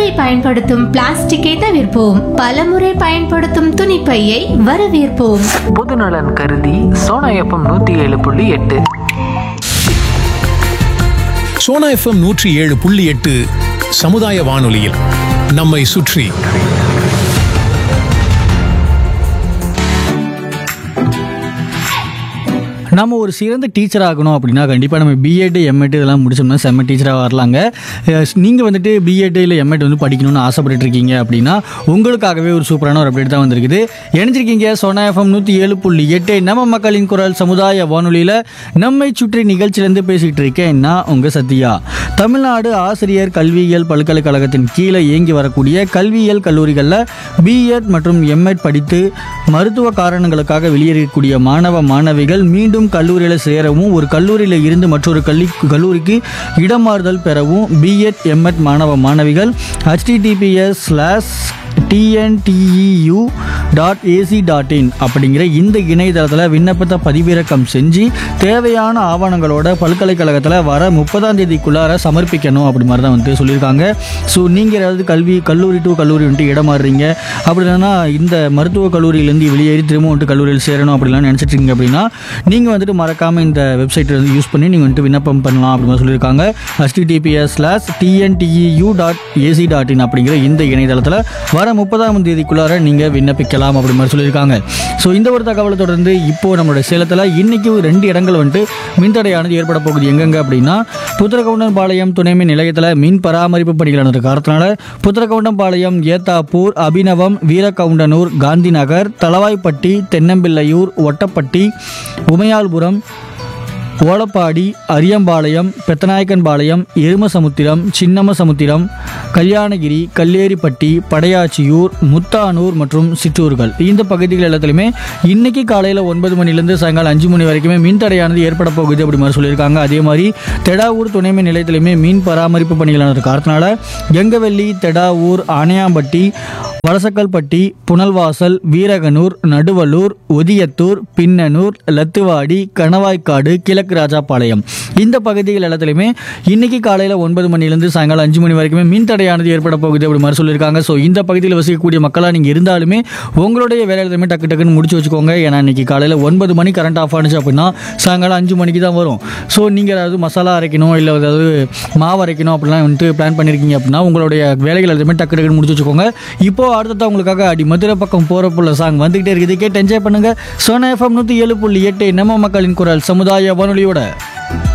ஒருமுறை பயன்படுத்தும் பிளாஸ்டிக்கை தவிர்ப்போம் பலமுறை பயன்படுத்தும் துணிப்பையை வரவேற்போம் பொதுநலன் கருதி சோனா எஃப்எம் நூற்றி ஏழு புள்ளி எட்டு சோனா எஃப்எம் நூற்றி ஏழு புள்ளி எட்டு சமுதாய வானொலியில் நம்மை சுற்றி நம்ம ஒரு சிறந்த டீச்சர் ஆகணும் அப்படின்னா கண்டிப்பாக நம்ம பிஎட் எம்எட் இதெல்லாம் முடிச்சோம்னா செம்ம டீச்சராக வரலாங்க நீங்கள் வந்துட்டு பிஎட் இல்லை எம்எட் வந்து படிக்கணும்னு ஆசைப்பட்டுட்டு இருக்கீங்க அப்படின்னா உங்களுக்காகவே ஒரு சூப்பரான ஒரு அப்டேட் தான் வந்திருக்குது இணைஞ்சிருக்கீங்க சோனா எஃப்எம் நூற்றி ஏழு புள்ளி எட்டு நம்ம மக்களின் குரல் சமுதாய வானொலியில் நம்மை சுற்றி நிகழ்ச்சியிலேருந்து பேசிகிட்டு இருக்கேன் நான் உங்கள் சத்யா தமிழ்நாடு ஆசிரியர் கல்வியியல் பல்கலைக்கழகத்தின் கீழே இயங்கி வரக்கூடிய கல்வியியல் கல்லூரிகளில் பிஎட் மற்றும் எம்எட் படித்து மருத்துவ காரணங்களுக்காக வெளியேறக்கூடிய மாணவ மாணவிகள் மீண்டும் கல்லூரியில் சேரவும் ஒரு கல்லூரியில் இருந்து மற்றொரு கல்வி கல்லூரிக்கு இடமாறுதல் பெறவும் பிஎட் எம்எட் மாணவ மாணவிகள் https slash TNTEU dot AC dot in அப்படிங்கிற இந்த இணையதளத்தில் விண்ணப்பத்தை பதிவிறக்கம் செஞ்சு தேவையான ஆவணங்களோட பல்கலைக்கழகத்தில் வர முப்பதாம் தேதிக்குள்ளார சமர்ப்பிக்கணும் அப்படி மாதிரி தான் வந்து சொல்லியிருக்காங்க ஸோ நீங்கள் ஏதாவது கல்வி கல்லூரி டு கல்லூரி வந்துட்டு இடமாறுறீங்க அப்படி இல்லைன்னா இந்த மருத்துவக் கல்லூரியிலேருந்து வெளியேறி திரும்ப வந்துட்டு கல்லூரியில் சேரணும் அப்படிலாம் நினச்சிட்டு இருக்கீங்க அப்படின்னா நீங்கள் வந்துட்டு மறக்காமல் இந்த வெப்சைட்டை வந்து யூஸ் பண்ணி நீங்கள் வந்துட்டு விண்ணப்பம் பண்ணலாம் அப்படி மாதிரி சொல்லியிருக்காங்க HTTPS slash TNTEU dot AC dot in அப்படிங்கிற இந்த இணையதளத்தில் வர முப்பதாம் தேதிக்குள்ளார நீங்கள் விண்ணப்பிக்கலாம் அப்படி மாதிரி சொல்லியிருக்காங்க ஸோ இந்த ஒரு தகவலை தொடர்ந்து இப்போது நம்மளுடைய சேலத்தில் இன்னைக்கு ரெண்டு இடங்கள் வந்துட்டு மின்தடையானது ஏற்பட போகுது எங்கெங்க அப்படின்னா புத்திரகவுண்டன் பாளையம் துணைமின் நிலையத்தில் மின் பராமரிப்பு பணிகள் நடந்த காரணத்தினால புத்திரகவுண்டம் பாளையம் ஏத்தாப்பூர் அபிநவம் வீரகவுண்டனூர் காந்தி நகர் தளவாய்ப்பட்டி தென்னம்பிள்ளையூர் ஒட்டப்பட்டி உமையால்புரம் ஓலப்பாடி அரியம்பாளையம் பெத்தநாயக்கன்பாளையம் எருமசமுத்திரம் சின்னமசமுத்திரம் கல்யாணகிரி கல்லேரிப்பட்டி படையாச்சியூர் முத்தானூர் மற்றும் சிற்றூர்கள் இந்த பகுதிகள் எல்லாத்துலையுமே இன்னைக்கு காலையில் ஒன்பது மணிலேருந்து சாயங்காலம் அஞ்சு மணி வரைக்குமே மின் தடையானது ஏற்பட போகுது அப்படி மாதிரி சொல்லியிருக்காங்க அதே மாதிரி தெடாவூர் துணைமின் நிலையத்திலையுமே மீன் பராமரிப்பு பணிகள் நடந்த காரணத்தினால கெங்கவெள்ளி தெடாவூர் ஆனையாம்பட்டி வலசக்கல்பட்டி புனல்வாசல் வீரகனூர் நடுவலூர் ஒதியத்தூர் பின்னனூர் லத்துவாடி கணவாய்க்காடு கிழக்கு ராஜாபாளையம் இந்த பகுதிகள் எல்லாத்துலையுமே இன்னைக்கு காலையில் ஒன்பது மணிலேருந்து சாயங்காலம் அஞ்சு மணி வரைக்குமே மின் தடையானது ஏற்பட போகுது அப்படி மாதிரி சொல்லியிருக்காங்க ஸோ இந்த பகுதியில் வசிக்கக்கூடிய மக்களாக நீங்கள் இருந்தாலுமே உங்களுடைய வேலை எல்லாத்தையுமே டக்கு டக்குன்னு முடிச்சு வச்சுக்கோங்க ஏன்னா இன்னைக்கு காலையில் ஒன்பது மணி கரண்ட் ஆஃப் ஆனிச்சு அப்படின்னா சாயங்காலம் அஞ்சு மணிக்கு தான் வரும் ஸோ நீங்கள் ஏதாவது மசாலா அரைக்கணும் இல்லை ஏதாவது மாவு அரைக்கணும் அப்படிலாம் வந்துட்டு பிளான் பண்ணியிருக்கீங்க அப்படின்னா உங்களுடைய வேலைகள் எல்லாத்தையுமே டக்கு டக்குன்னு முடிச்சு வச்சுக்கோங்க இப்போ அடுத்ததான் உங்களுக்காக அடி மதுரை பக்கம் போகிற புள்ள சாங் வந்துகிட்டே இருக்குது கேட்டு என்ஜாய் பண்ணுங்க சோனா எஃப்எம் நூற்றி ஏழு புள்ளி எட்டு நம்ம மக்களின் குரல் சமுதாய வானொலியோட